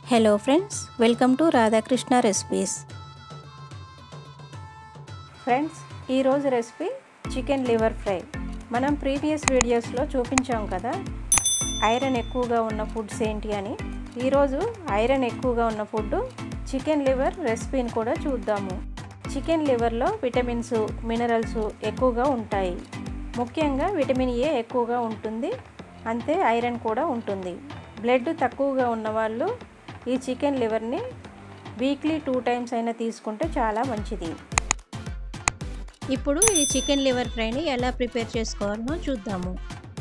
hello friends welcome to Radhakrishna recipes friends ఈరోజు recipe chicken liver fry మనం previous వీడియోస్లో చూపించాం కదా ఐరన్ ఎక్కువగా ఉన్న ఫుడ్స్ ఏంటి అని ఈరోజు ఐరన్ ఎక్కువగా ఉన్న ఫుడ్ చికెన్ లివర్ రెసిపీని కూడా చూద్దాము చికెన్ లివర్లో విటమిన్స్ మినరల్స్ ఎక్కువగా ఉంటాయి ముఖ్యంగా విటమిన్ ఏ ఎక్కువగా ఉంటుంది అంతే ఐరన్ కూడా ఉంటుంది బ్లడ్ తక్కువగా ఉన్నవాళ్ళు ఈ చికెన్ లివర్ని వీక్లీ టూ టైమ్స్ అయినా తీసుకుంటే చాలా మంచిది ఇప్పుడు ఈ చికెన్ లివర్ ఫ్రైని ఎలా ప్రిపేర్ చేసుకోవాలో చూద్దాము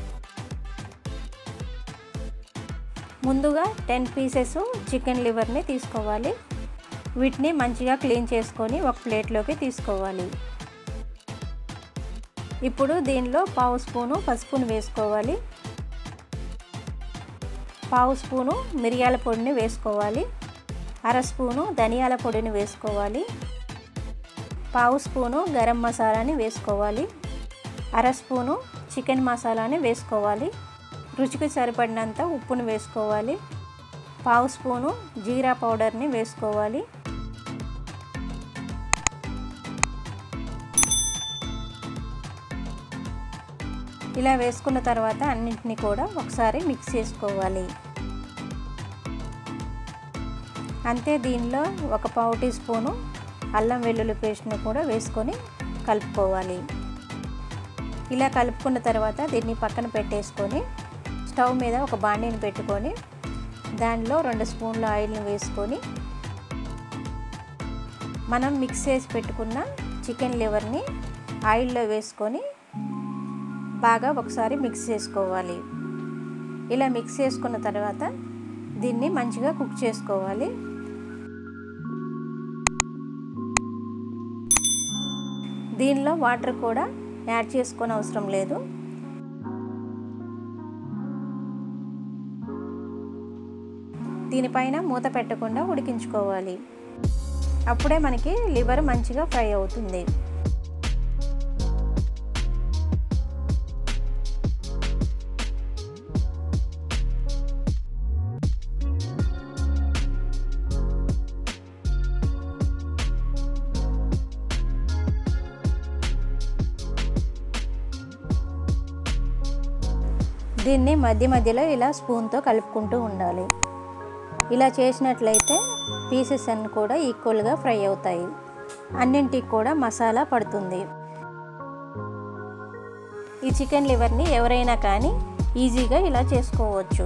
ముందుగా టెన్ పీసెస్ చికెన్ లివర్ని తీసుకోవాలి వీటిని మంచిగా క్లీన్ చేసుకొని ఒక ప్లేట్లోకి తీసుకోవాలి ఇప్పుడు దీనిలో పావు స్పూను పసుపును వేసుకోవాలి పావు స్పూను మిరియాల పొడిని వేసుకోవాలి అర స్పూను ధనియాల పొడిని వేసుకోవాలి పావు స్పూను గరం మసాలాని వేసుకోవాలి అర స్పూను చికెన్ మసాలాని వేసుకోవాలి రుచికి సరిపడినంత ఉప్పును వేసుకోవాలి పావు స్పూను జీరా పౌడర్ని వేసుకోవాలి ఇలా వేసుకున్న తర్వాత అన్నింటినీ కూడా ఒకసారి మిక్స్ చేసుకోవాలి అంతే దీనిలో ఒక పావు టీ స్పూను అల్లం వెల్లుల్లి పేస్ట్ను కూడా వేసుకొని కలుపుకోవాలి ఇలా కలుపుకున్న తర్వాత దీన్ని పక్కన పెట్టేసుకొని స్టవ్ మీద ఒక బాండీని పెట్టుకొని దానిలో రెండు స్పూన్ల ఆయిల్ని వేసుకొని మనం మిక్స్ చేసి పెట్టుకున్న చికెన్ లివర్ని ఆయిల్లో వేసుకొని బాగా ఒకసారి మిక్స్ చేసుకోవాలి ఇలా మిక్స్ చేసుకున్న తర్వాత దీన్ని మంచిగా కుక్ చేసుకోవాలి దీనిలో వాటర్ కూడా యాడ్ చేసుకొని అవసరం లేదు దీనిపైన మూత పెట్టకుండా ఉడికించుకోవాలి అప్పుడే మనకి లివర్ మంచిగా ఫ్రై అవుతుంది దీన్ని మధ్య మధ్యలో ఇలా స్పూన్తో కలుపుకుంటూ ఉండాలి ఇలా చేసినట్లయితే పీసెస్ అన్ని కూడా ఈక్వల్గా ఫ్రై అవుతాయి అన్నింటికి కూడా మసాలా పడుతుంది ఈ చికెన్ లివర్ని ఎవరైనా కానీ ఈజీగా ఇలా చేసుకోవచ్చు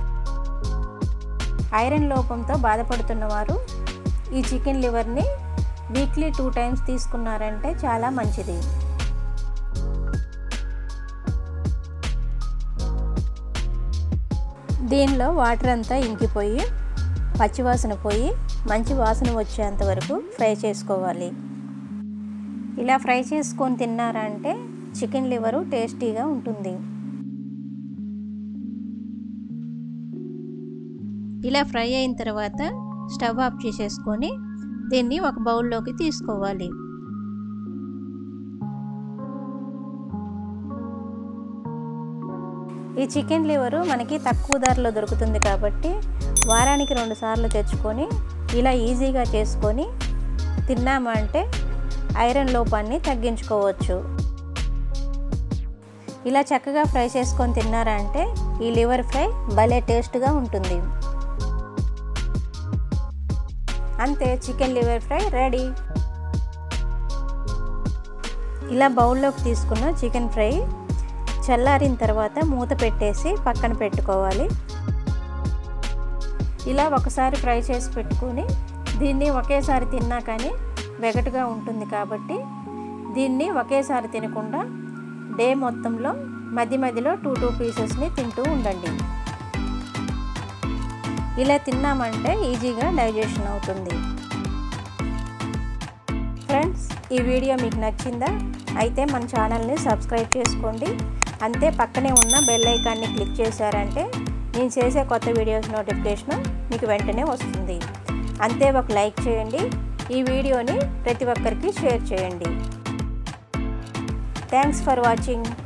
ఐరన్ లోపంతో బాధపడుతున్న వారు ఈ చికెన్ లివర్ని వీక్లీ టూ టైమ్స్ తీసుకున్నారంటే చాలా మంచిది దీనిలో వాటర్ అంతా ఇంకిపోయి పచ్చివాసన పోయి మంచి వాసన వచ్చేంత వరకు ఫ్రై చేసుకోవాలి ఇలా ఫ్రై చేసుకొని తిన్నారంటే చికెన్ లివరు టేస్టీగా ఉంటుంది ఇలా ఫ్రై అయిన తర్వాత స్టవ్ ఆఫ్ చేసేసుకొని దీన్ని ఒక బౌల్లోకి తీసుకోవాలి ఈ చికెన్ లివరు మనకి తక్కువ ధరలో దొరుకుతుంది కాబట్టి వారానికి రెండు సార్లు తెచ్చుకొని ఇలా ఈజీగా చేసుకొని తిన్నామంటే ఐరన్ లోపాన్ని తగ్గించుకోవచ్చు ఇలా చక్కగా ఫ్రై చేసుకొని తిన్నారంటే ఈ లివర్ ఫ్రై భలే టేస్ట్గా ఉంటుంది అంతే చికెన్ లివర్ ఫ్రై రెడీ ఇలా బౌల్లోకి తీసుకున్న చికెన్ ఫ్రై చల్లారిన తర్వాత మూత పెట్టేసి పక్కన పెట్టుకోవాలి ఇలా ఒకసారి ఫ్రై చేసి పెట్టుకుని దీన్ని ఒకేసారి తిన్నా కానీ వెగటుగా ఉంటుంది కాబట్టి దీన్ని ఒకేసారి తినకుండా డే మొత్తంలో మధ్య మధ్యలో టూ టూ పీసెస్ని తింటూ ఉండండి ఇలా తిన్నామంటే ఈజీగా డైజెషన్ అవుతుంది ఫ్రెండ్స్ ఈ వీడియో మీకు నచ్చిందా అయితే మన ఛానల్ని సబ్స్క్రైబ్ చేసుకోండి అంతే పక్కనే ఉన్న బెల్ ఐకాన్ని క్లిక్ చేశారంటే నేను చేసే కొత్త వీడియోస్ నోటిఫికేషన్ మీకు వెంటనే వస్తుంది అంతే ఒక లైక్ చేయండి ఈ వీడియోని ప్రతి ఒక్కరికి షేర్ చేయండి థ్యాంక్స్ ఫర్ వాచింగ్